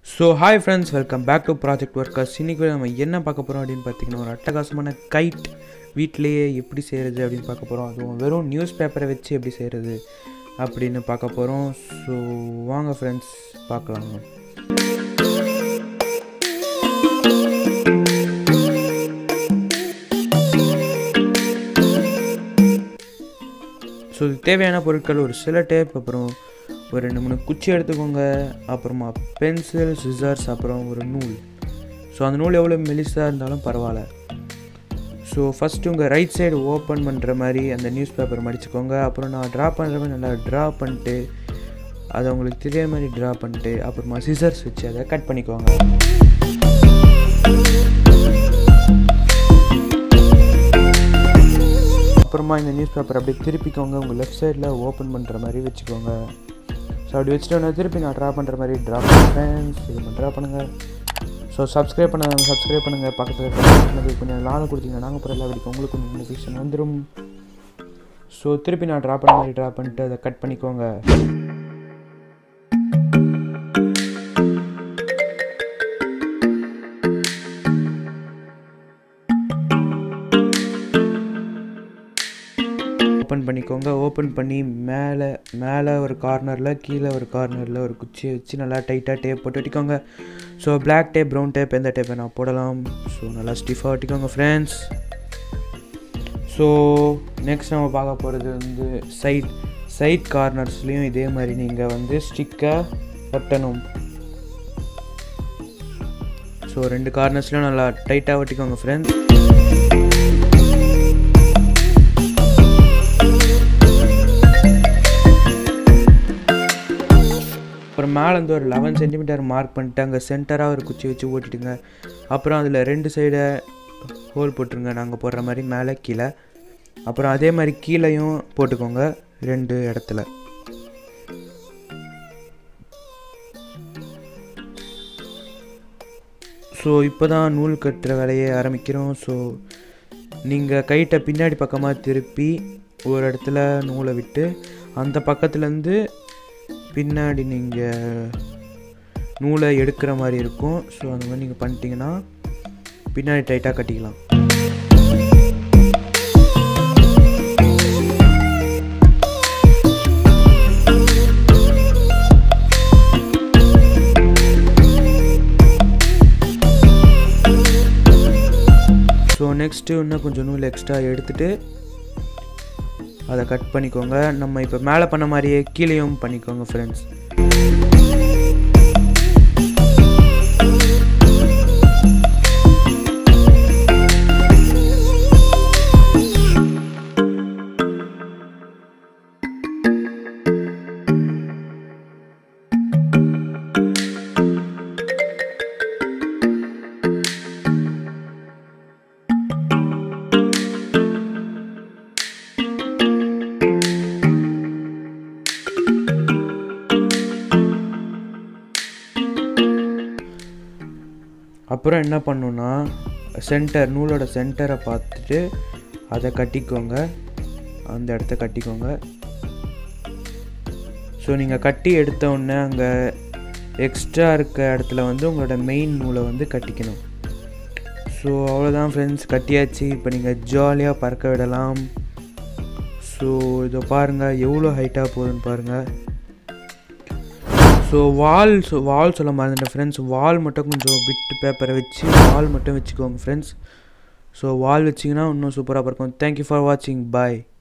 so hi friends welcome back to project workers இன்றைக்கி நம்ம என்ன பார்க்க போகிறோம் அப்படின்னு பார்த்தீங்கன்னா ஒரு அட்டகாசமான கைட் வீட்டிலேயே எப்படி செய்கிறது அப்படின்னு பார்க்க போகிறோம் அதுவும் வெறும் நியூஸ் பேப்பரை வச்சு எப்படி செய்கிறது அப்படின்னு பார்க்க போகிறோம் ஸோ வாங்க ஃப்ரெண்ட்ஸ் பார்க்கலாம் ஸோ இதுக்கு தேவையான பொருட்கள் ஒரு சில டேப் அப்புறம் ஒரு ரெண்டு மூணு குச்சி எடுத்துக்கோங்க அப்புறமா பென்சில் சிசர்ஸ் அப்புறம் ஒரு நூல் ஸோ அந்த நூல் எவ்வளோ மெலிசாக இருந்தாலும் பரவாயில்ல ஸோ ஃபஸ்ட்டு உங்கள் ரைட் சைடு ஓப்பன் பண்ணுற மாதிரி அந்த நியூஸ் பேப்பர் மடிச்சுக்கோங்க அப்புறம் நான் ட்ரா பண்ணுற மாதிரி நல்லா ட்ரா பண்ணிட்டு அதை உங்களுக்கு தெரிய மாதிரி ட்ரா பண்ணிட்டு அப்புறமா சிசர்ஸ் வச்சு அதை கட் பண்ணிக்கோங்க அப்புறமா இந்த நியூஸ் பேப்பர் அப்படியே திருப்பிக்கோங்க உங்கள் லெஃப்ட் சைடில் ஓப்பன் பண்ணுற மாதிரி வச்சுக்கோங்க ஸோ அப்படி வச்சுட்டு திருப்பி நான் ட்ரா பண்ணுற மாதிரி ட்ரா பண்ணுறேன் இது ட்ரா பண்ணுங்கள் ஸோ சப்ஸ்கிரைப் பண்ணாங்க சப்ஸ்கிரைப் பண்ணுங்கள் பக்கத்தில் பண்ணது கொஞ்சம் லாபம் கொடுத்தீங்கன்னா நாங்கள் போகிற எல்லா வீடியோ உங்களுக்கு நோட்டிஃபிகேஷன் வந்துடும் ஸோ திருப்பி நான் ட்ரா பண்ண மாதிரி ட்ரா பண்ணிட்டு அதை கட் பண்ணிக்கோங்க ஓப்பன் பண்ணிக்கோங்க ஓப்பன் பண்ணி மேலே மேலே ஒரு கார்னரில் கீழே ஒரு கார்னரில் ஒரு குச்சியை வச்சு நல்லா டைட்டாக டேப் போட்டு ஒட்டிக்கோங்க so black tape brown tape எந்த டேப்பை நான் போடலாம் ஸோ நல்லா ஸ்டிஃபாக ஒட்டிக்கோங்க ஃப்ரெண்ட்ஸ் ஸோ நெக்ஸ்ட் நம்ம பார்க்க போகிறது வந்து சைட் சைட் கார்னர்ஸ்லேயும் இதே மாதிரி நீங்கள் வந்து ஸ்டிக்கை ஒட்டணும் ஸோ ரெண்டு கார்னர்ஸ்லையும் நல்லா டைட்டாக ஒட்டிக்கோங்க ஃப்ரெண்ட்ஸ் அப்புறம் மேலே வந்து ஒரு லெவன் சென்டிமீட்டர் மார்க் பண்ணிட்டு அங்கே சென்டராக ஒரு குச்சி வச்சு ஓட்டிட்டுங்க அப்புறம் அதில் ரெண்டு சைடை ஹோல் போட்டுருங்க நாங்கள் போடுற மாதிரி மேலே கீழே அப்புறம் அதே மாதிரி கீழேயும் போட்டுக்கோங்க ரெண்டு இடத்துல ஸோ இப்போ தான் நூல் கட்டுற வேலையை ஆரம்பிக்கிறோம் ஸோ நீங்கள் கைட்டை பின்னாடி பக்கமாக திருப்பி ஒரு இடத்துல நூலை விட்டு அந்த பக்கத்துலேருந்து பின்னாடி நீங்கள் நூலை எடுக்கிற மாதிரி இருக்கும் ஸோ அந்த மாதிரி நீங்கள் பண்ணிட்டீங்கன்னா பின்னாடி டைட்டாக கட்டிக்கலாம் ஸோ நெக்ஸ்ட்டு இன்னும் கொஞ்சம் நூல் எக்ஸ்ட்ரா எடுத்துகிட்டு அதை கட் பண்ணிக்கோங்க நம்ம இப்போ மேலே பண்ண மாதிரியே கீழேயும் பண்ணிக்கோங்க ஃப்ரெண்ட்ஸ் அப்புறம் என்ன பண்ணுன்னா சென்டர் நூலோட சென்டரை பார்த்துட்டு அதை கட்டிக்கோங்க அந்த இடத்த கட்டிக்கோங்க ஸோ நீங்கள் கட்டி எடுத்த உடனே அங்கே எக்ஸ்ட்ரா இருக்க இடத்துல வந்து உங்களோட மெயின் நூலை வந்து கட்டிக்கணும் ஸோ அவ்வளோதான் ஃப்ரெண்ட்ஸ் கட்டியாச்சு இப்போ நீங்கள் ஜாலியாக பறக்க விடலாம் ஸோ இதை பாருங்கள் எவ்வளோ ஹைட்டாக போகுதுன்னு பாருங்கள் ஸோ வால் ஸோ வால் சொல்ல மறந்துட்டேன் ஃப்ரெண்ட்ஸ் வால் மட்டும் கொஞ்சம் பிட்டு பேப்பரை வச்சு வால் மட்டும் வச்சுக்கோங்க ஃப்ரெண்ட்ஸ் ஸோ வால் வச்சிங்கன்னா இன்னும் சூப்பராக இருக்கும் தேங்க்யூ ஃபார் வாட்சிங் பாய்